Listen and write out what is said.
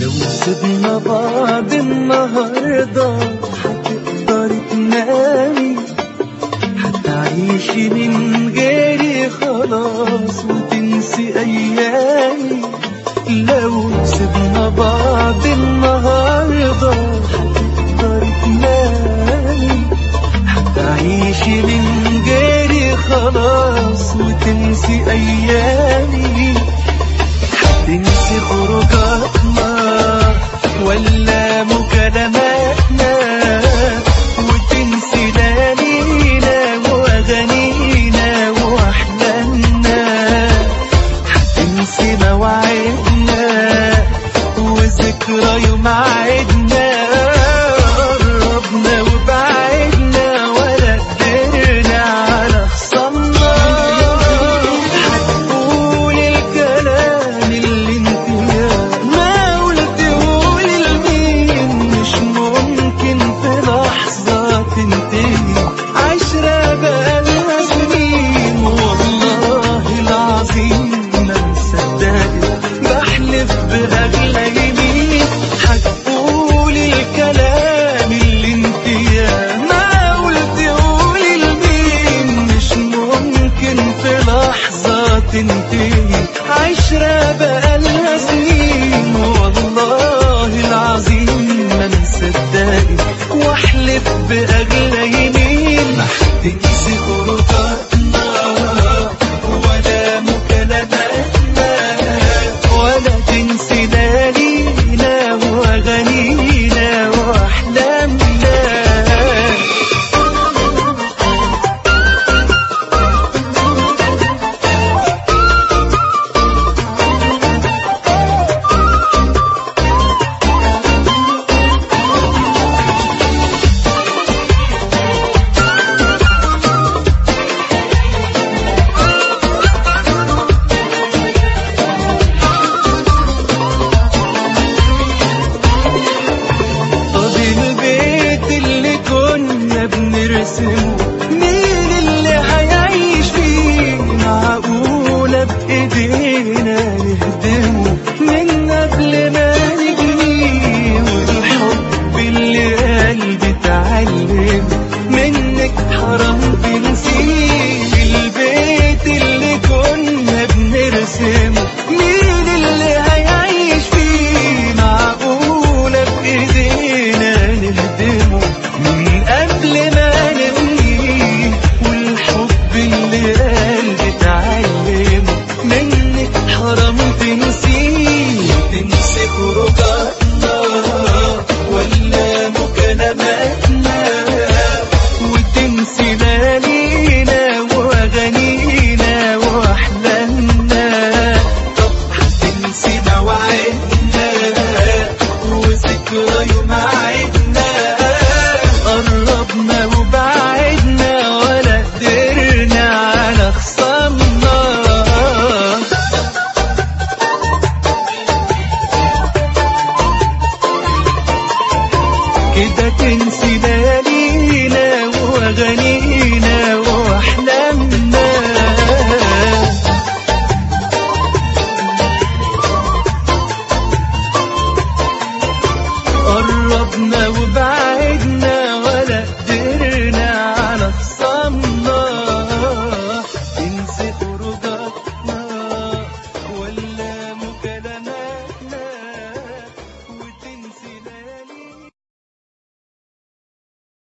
لو سيبنا بعض النهاردة هتقدري تنامي هتعيشي من غيري خلاص وتنسي أيامي لو سيبنا بعض النهاردة هتقدري تنامي هتعيشي من غيري خلاص وتنسي أيامي هتنسي خروجاتنا ولا مكالماتنا وتنسي ليالينا وأغانينا وأحلامنا هتنسي مواعيدنا وذكرى يوم عيدنا قربنا وبعدنا ولا قدرنا على خصمنا هتقول الكلام اللي انت يا ما قلتهول لمين مش ممكن في لحظة تنتهي عشرة بقالها سنين والله العظيم ما مصدقت بحلف بأغلى يمين هتقول الكلام اللي انت يا ما قلتهول لمين مش ممكن في لحظة تنتهي عشرة بقالها سنين والله العظيم ما مصدقت واحلف بأغلى يمين تنسي خروجاتنا ولا مكالماتنا ولا تنسي ليالينا وأغانينا وأحلامنا طب البيت اللي كنا بنرسمه مين اللي هيعيش فيه معقولة بإيدينا نهدمه من قبل ما نبنيه والحب اللي قلبي اتعلم منك حرام تنسيه البيت اللي كنا بنرسمه مين اللي هيعيش فيه معقولة بإيدينا نهدمه من قبل ما نبنيه والحب اللي قلبي اتعلمه منك حرام تنسيه تنسي خروجاتنا ولا مكالماتنا وتنسي ليالينا وأغانينا وأحلامنا طب هتنسي مواعيدنا